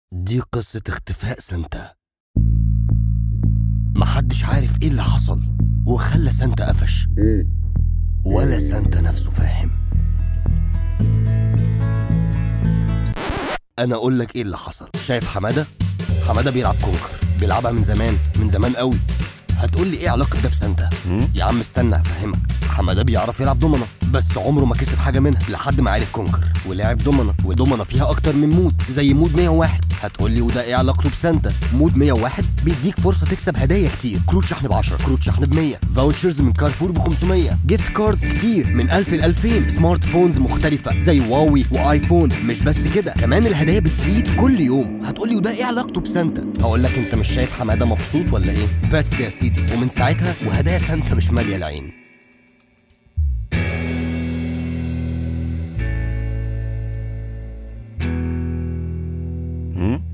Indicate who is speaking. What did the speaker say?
Speaker 1: دي قصة اختفاء سانتا محدش عارف ايه اللي حصل وخلى سانتا قفش ولا سانتا نفسه فاهم انا اقول لك ايه اللي حصل شايف حماده حماده بيلعب كونكر بيلعبها من زمان من زمان قوي هتقول لي ايه علاقه ده بسانتا يا عم استنى هفهمك حماده بيعرف يلعب دومنه بس عمره ما كسب حاجه منها لحد ما عرف كونكر ولعب دومنه ودومنه فيها اكتر من مود زي مود 101 هتقول لي وده ايه علاقته بسانتا مود 101 بيديك فرصه تكسب هدايا كتير كروت شحن ب 10 كروت شحن ب 100 فاوتشرز من كارفور ب 500 جيفت كاردز كتير من 1000 ل 2000 سمارت فونز مختلفه زي واوي وايفون مش بس كده كمان الهدايا بتزيد كل يوم هتقول لي وده ايه علاقته بسانتا هقول لك انت مش شايف حماده مبسوط ولا ايه بس يا سيدي ومن ساعتها وهدايا سانتا مش ماليه العين
Speaker 2: هم؟